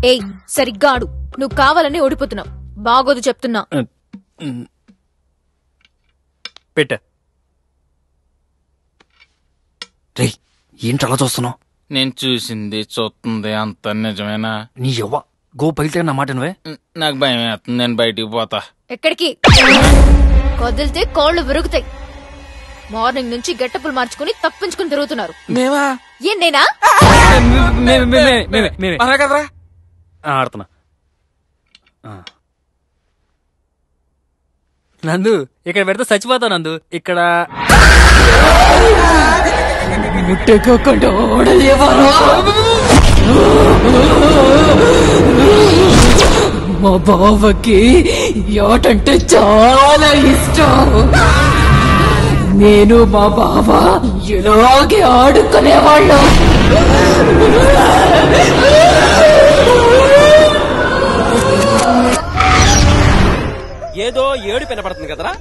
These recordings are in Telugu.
ఏయ్ సరిగ్గా ఆడు నువ్వు కావాలని ఓడిపోతున్నావు బాగోదు చెప్తున్నా పెట్ట రేయ్ ఏంటి అలా చూస్తున్నావు నేను చూసింది చూస్తుంది అంత నిజమేనా నీ ఎవ్వ గో బయట నా మాట నువ్వే ఉమ్, నాకు భయం వేస్తుంది నేను బయటికి పోతా ఎక్కడికి కదిలితే కాళ్ళు విరుగుతాయి మార్నింగ్ నుంచి గెట్టపులు మార్చుకుని తప్పించుకుని తిరుగుతున్నారు మేమా ఏం నేనా మరా కదరా ఆ, ఆడుతున్నా ఆ. నందు ఇక్కడ పెడితే చచ్చిపోతావు నందు ఇక్కడ ముట్టుకోకుండా ఓడలేవారా మా బావకి యాటంటే చాలా ఇష్టం నేను మా బావ ఇలాగే ఆడుకునేవాళ్ళం ఏదో ఏడు వినపడుతుంది కదరా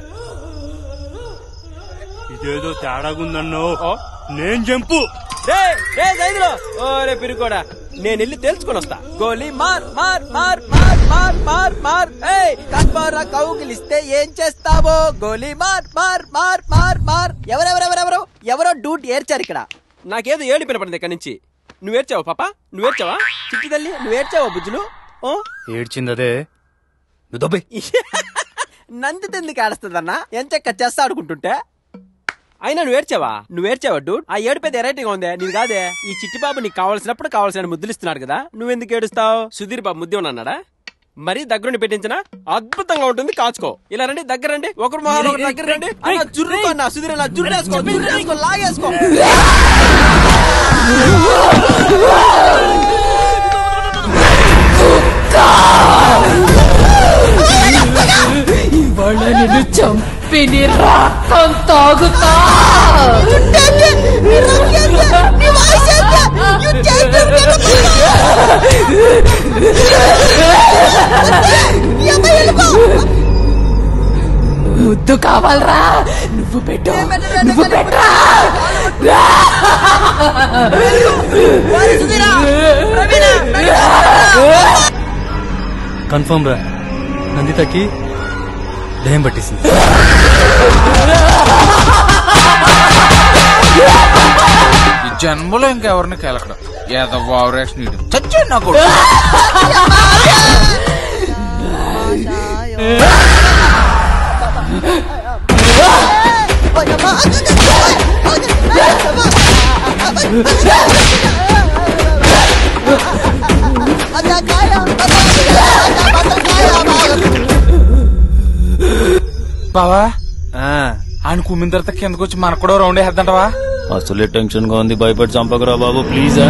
ఇదేదో తేడాగుందన్నో నేను జంపు రే రే సైదులో ఓరే పిరుకోడా నేను వెళ్ళి తెలుసుకొని వస్తా గోలీ మార్ మార్ మార్ మార్ మార్ మార్ మార్ ఏయ్ కన్బారా కౌగిలిస్తే ఏం చేస్తావో గోలీ మార్ మార్ మార్ మార్ మార్ ఎవరెవరెవరెవరో ఎవరో డూట్ ఏర్చారు ఇక్కడ నాకేదో ఏడు వినపడింది ఇక్కడ నుంచి నువ్వేర్చావా పాప నువ్వేర్చావా చిట్టి తల్లి నువ్వేర్చావా బుజ్జులు ఓ ఏడ్చిందదే నువ్వు దొబ్బే నంది తెందుకు ఆడుస్తుందన్నా ఎంచక్క చేస్తా ఆడుకుంటుంటే అయినా నువ్వు ఏడ్చావా నువ్వు ఏడ్చావా డూడ్ ఆ ఏడు పెద్ద ఎరైటీగా ఉందే నీది కాదే ఈ చిట్టి బాబు నీకు కావాల్సినప్పుడు కావాల్సిన ముద్దులు ఇస్తున్నాడు కదా నువ్వెందుకు ఏడుస్తావు సుధీర్ బాబు ముద్దే ఉన్నాడా మరి దగ్గరుండి పెట్టించిన అద్భుతంగా ఉంటుంది కాచుకో ఇలా రండి దగ్గర రండి ఒకరు మొహాలు ఒకరు దగ్గర రండి అలా జుర్రుకో అన్న సుధీర్ అలా జుర్రేసుకో జుర్రేసుకో లాగేసుకో ఇవాళ నిన్ను చంపి నీ రక్తం తాగుతా ముద్దు కావాలరా నువ్వు పెట్టు నువ్వు పెట్టరా కన్ఫర్మ్ రా నందితకి దయ్యం పట్టేసింది ఈ జన్మలో ఇంకెవరిని కెలకడం ఏదో వావరేషన్ ఇడు చచ్చే నా కొడుకు బావా ఆయన కుమ్మిన తర్వాత కిందకు వచ్చి మనకు కూడా రౌండ్ వేద్దంటవా అసలే టెన్షన్ గా ఉంది భయపడి చంపకరా బాబు ప్లీజ్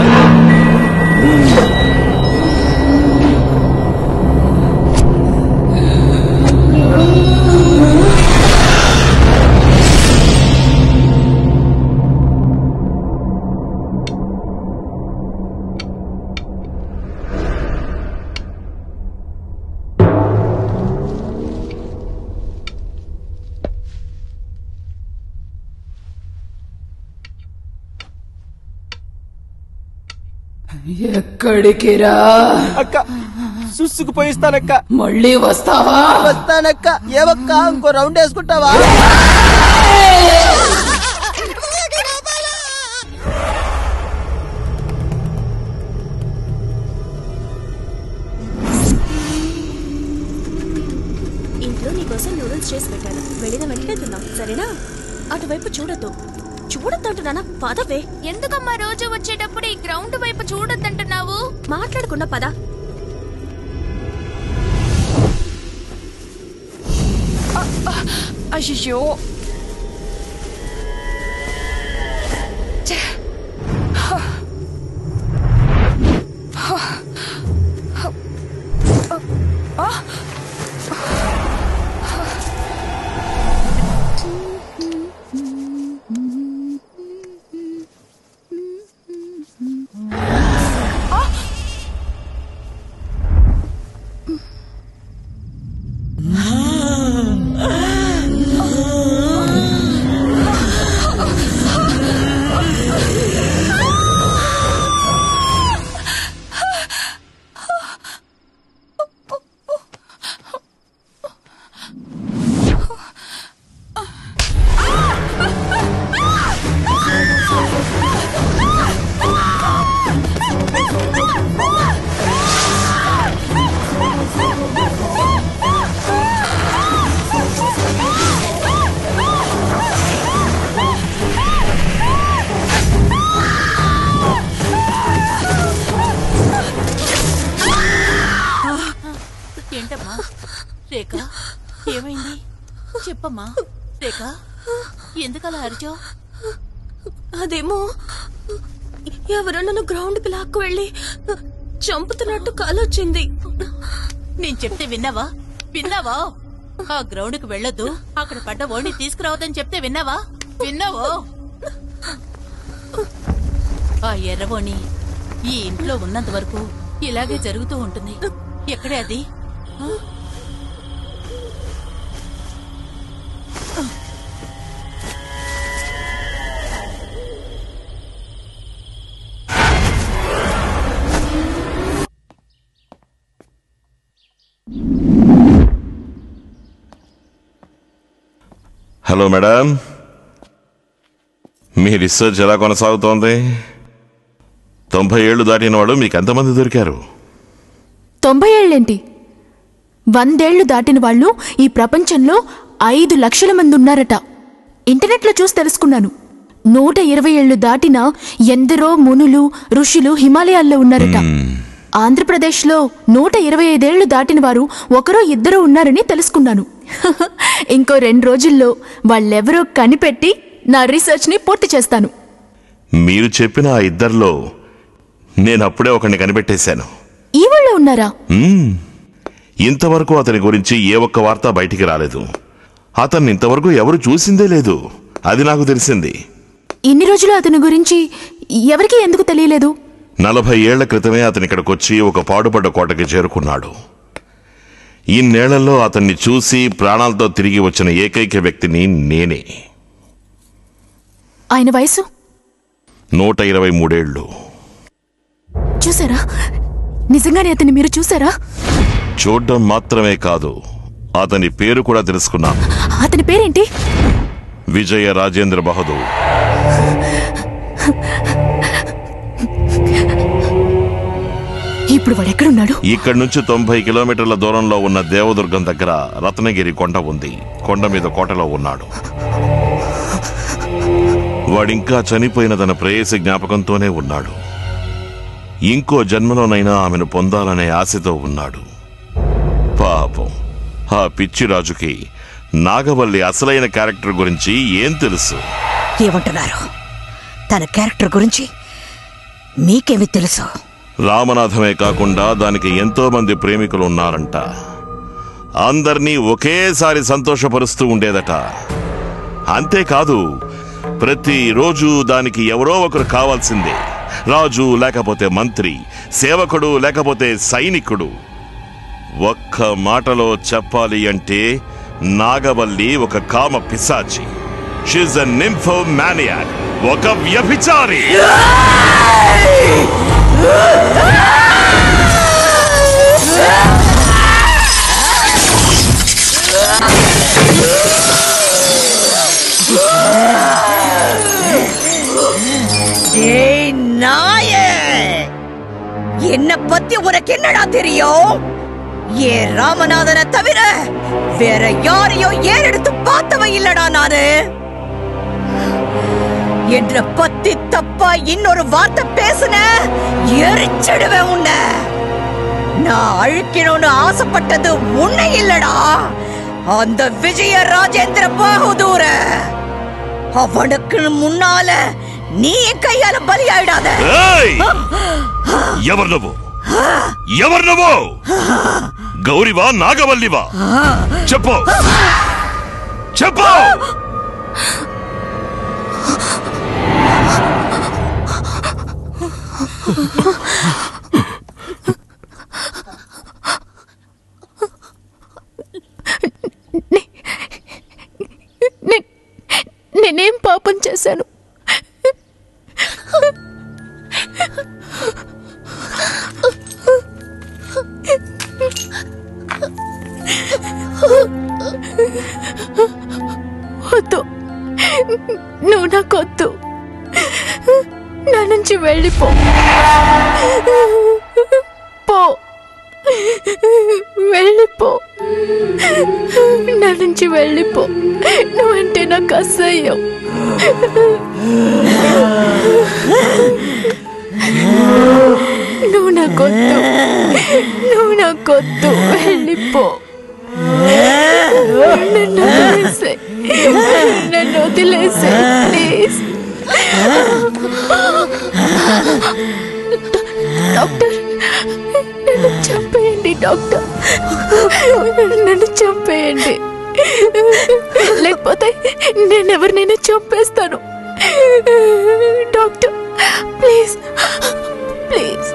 ఎక్కడికి రా అక్క సుస్సుకు పోయిస్తానక్క మళ్ళీ వస్తావా వస్తానక్క ఏవక్క ఇంకో రౌండ్ వేసుకుంటావా ఇంట్లో నీకోసం నూడిల్స్ చేసి పెట్టాను వెళ్ళిన వెంటనే తిన్నాం సరేనా అటువైపు చూడొద్దు చూడొద్దు అంటున్నానా పదవే ఎందుకమ్మా రోజు వచ్చేటప్పుడు ఈ గ్రౌండ్ వైపు చూడొద్దంటున్నావు మాట్లాడకుండా పద అయ్యో చెప్పమ్మా రేఖ ఎందుకలా అరిచావు అదేమో ఎవరో నన్ను గ్రౌండ్ కి లాక్కు వెళ్ళి చంపుతున్నట్టు కాలొచ్చింది నేను చెప్తే విన్నావా విన్నావా ఆ గ్రౌండ్ కి వెళ్ళొద్దు అక్కడ పడ్డ ఓణి తీసుకురావద్దని చెప్తే విన్నావా విన్నావో ఆ ఎర్రవోణి ఈ ఇంట్లో ఉన్నంత వరకు ఇలాగే జరుగుతూ ఉంటుంది ఎక్కడే అది ఆ? హలో మేడం మీ రీసెర్చ్ ఎలా కొనసాగుతోంది తొంభై ఏళ్ళు దాటిన వాడు మీకు ఎంతమంది దొరికారు తొంభై ఏళ్ళేంటి వందేళ్లు దాటిన వాళ్ళు ఈ ప్రపంచంలో ఐదు లక్షల మంది ఉన్నారట ఇంటర్నెట్లో చూసి తెలుసుకున్నాను నూట ఇరవై ఏళ్లు దాటిన ఎందరో మునులు ఋషులు హిమాలయాల్లో ఉన్నారట ఆంధ్రప్రదేశ్లో నూట ఇరవై ఐదేళ్లు దాటిన వారు ఒకరో ఇద్దరో ఉన్నారని తెలుసుకున్నాను ఇంకో రెండు రోజుల్లో వాళ్ళెవరో కనిపెట్టి నా రీసెర్చ్ని పూర్తి చేస్తాను మీరు చెప్పిన ఆ ఇద్దరిలో నేను అప్పుడే ఒకరిని కనిపెట్టేశాను ఈ ఊళ్ళో ఉన్నారా మ్మ్. ఇంతవరకు అతని గురించి ఏ ఒక్క వార్త బయటికి రాలేదు అతన్ని ఇంతవరకు ఎవరు చూసిందే లేదు అది నాకు తెలిసింది ఇన్ని రోజులు అతని గురించి ఎవరికీ ఎందుకు తెలియలేదు నలభై ఏళ్ల క్రితమే అతని ఇక్కడికొచ్చి ఒక పాడుపడ్డ కోటకి చేరుకున్నాడు ఇన్నేళ్లలో అతన్ని చూసి ప్రాణాలతో తిరిగి వచ్చిన ఏకైక వ్యక్తిని నేనే ఆయన వయసు నూట ఇరవై మూడేళ్లు చూసారా నిజంగానే అతన్ని మీరు చూసారా చూడ్డం మాత్రమే కాదు అతని పేరు కూడా తెలుసుకున్నాను అతని పేరేంటి విజయ రాజేంద్ర బహదూర్ ఇప్పుడు వాడెక్కడున్నాడు ఇక్కడి నుంచి తొంభై కిలోమీటర్ల దూరంలో ఉన్న దేవదుర్గం దగ్గర రత్నగిరి కొండ ఉంది కొండ మీద కోటలో ఉన్నాడు వాడింకా చనిపోయిన తన ప్రేయసి జ్ఞాపకంతోనే ఉన్నాడు ఇంకో జన్మలోనైనా ఆమెను పొందాలనే ఆశతో ఉన్నాడు పాపం ఆ పిచ్చి రాజుకి నాగవల్లి అసలైన క్యారెక్టర్ గురించి ఏం తెలుసు ఏమంటున్నారు తన క్యారెక్టర్ గురించి మీకేమి తెలుసు రామనాథమే కాకుండా దానికి ఎంతో మంది ప్రేమికులు ఉన్నారంట అందర్నీ ఒకేసారి సంతోషపరుస్తూ ఉండేదట అంతేకాదు ప్రతిరోజు దానికి ఎవరో ఒకరు కావాల్సిందే రాజు లేకపోతే మంత్రి సేవకుడు లేకపోతే సైనికుడు ఒక్క మాటలో చెప్పాలి అంటే నాగవల్లి ఒక కామ పిశాచి షీజ్ అ నింఫో మ్యానియాక్ ఒక వ్యభిచారి ஏய் நாயே என்ன பத்தி உனக்கு என்னடா தெரியும் ஏ ராமநாதனை தவிர வேற யாரையும் ஏறெடுத்து பார்த்தவன் இல்லடா நானு என்ற பத்தி தப்பா இன்னொரு வார்த்தை பேசுன எரிச்சிடுவேன் உன்னை நான் அழிக்கணும்னு ஆசைப்பட்டது உன்னை இல்லடா அந்த விஜய ராஜேந்திர பாகுதூர அவனுக்கு முன்னால நீ என் கையால பலியாயிடாத ఏయ్! ఎవరు నువ్వు ఎవరు నువ్వు గౌరివా నాగవల్లివా చెప్పు చెప్పు నే- నేనేం పాపం చేశాను వద్దు నువ్వు నాకొద్దు నా నుంచి వెళ్ళిపో పో వెళ్ళిపో నా నుంచి వెళ్ళిపో నువ్వంటే నాకు అసహ్యం నువ్వు నాకొద్దు నువ్వు నాకొద్దు వెళ్ళిపో నన్ను వదిలేసే నన్ను వదిలేసే ప్లీజ్ డాక్టర్ నన్ను చంపేయండి డాక్టర్ నన్ను చంపేయండి లేకపోతే నేను ఎవరినైనా చంపేస్తాను డాక్టర్ ప్లీజ్ ప్లీజ్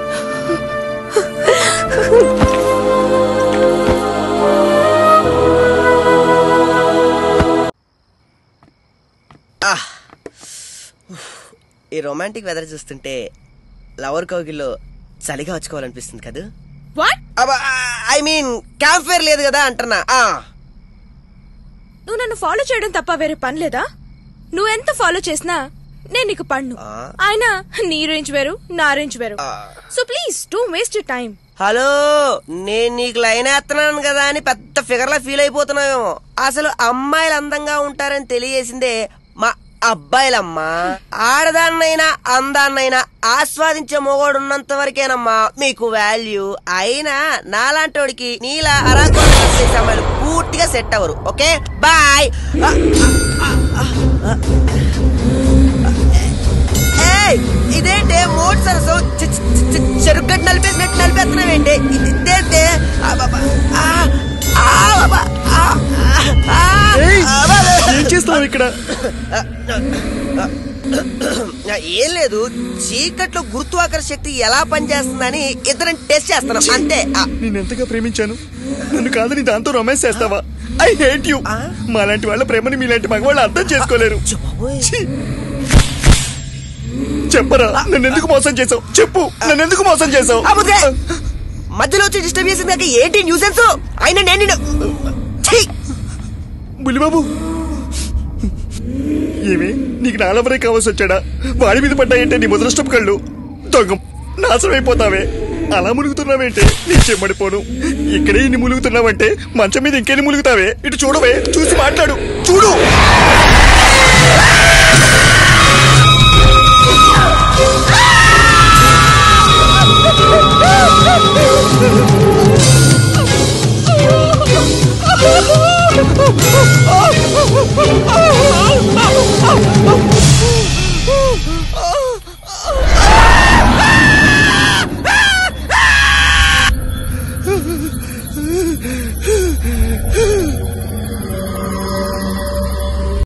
ఆహ్. ఉఫ్. ఈ రొమాంటిక్ వెదర్ చూస్తుంటే లవర్ కౌగిల్లో చలిగా వచ్చుకోవాలనిపిస్తుంది కదా what I mean campfire లేదు కదా అంటున్నా ఆ. నువ్వు నన్ను ఫాలో చేయడం తప్ప వేరే పని లేదా నువ్వెంత ఫాలో చేసినా నేను నీకు పన్ను ఆయన నీ రేంజ్ వేరు నా రేంజ్ వేరు so please do waste you time hello నేను నీకు లైన్ వేస్తున్నాను కదా అని పెద్ద ఫిగర్ లా ఫీల్ అయిపోతున్నావేమో అసలు అమ్మాయిలు అందంగా ఉంటారని తెలియజేసిందే మా అబ్బాయిలమ్మా ఆడదాన్నైనా అందాన్నైనా ఆస్వాదించే మొగోడు ఉన్నంత వరకేనమ్మా మీకు వాల్యూ అయినా నాలాంటోడికి నీలా అరాకొర చేసే అమ్మాయిలు పూర్తిగా సెట్ అవ్వరు ఓకే బాయ్ ఏయ్ ఇదేంటి మూడు సరసం చెరుకు గడ్డి నలిపేసినట్టు నలిపేస్తున్నావేంటి ఇదేంటి ఆ బాబా, ఆ, ఆ బాబా, ఆ, ఆ, ఆ బాబా. ఏం చేస్తున్నావు ఇక్కడ ఏం లేదు చీకట్లో గురుత్వాకర్షణ శక్తి ఎలా పనిచేస్తుందని ఇద్దరం టెస్ట్ చేస్తున్నాం అంతే ఆ, నేను ఎంతగా ప్రేమించాను నన్ను కాదని దాంతో రొమాన్స్ చేస్తావా ఐ హేట్ యు మాలాంటి వాళ్ళ ప్రేమని మీలాంటి మగవాళ్ళు అర్థం చేసుకోలేరు ఛీ! చెప్పరా నన్ను ఎందుకు మోసం చేసావు చెప్పు నన్ను ఎందుకు మోసం చేసావు ఆ ముద్దే. మధ్యలో వచ్చి డిస్టర్బ్ చేసింది నాకు ఏంటి న్యూసెన్స్ అయినా నేను నిన్ను- ఛీ! బుల్లిబాబు ఏమి నీకు నాలవరే కావాల్సి వచ్చాడా వాడి మీద పడ్డాయంటే నీ ముదరష్టం కళ్ళు దొంగ నాశనం అయిపోతావే అలా మునుగుతున్నావేంటే నీ చెమ్మడిపోను ఇక్కడే ఇన్ని ములుగుతున్నావంటే మంచం మీద ఇంకెన్ని ములుగుతావే ఇటు చూడవే చూసి మాట్లాడు చూడు Ah!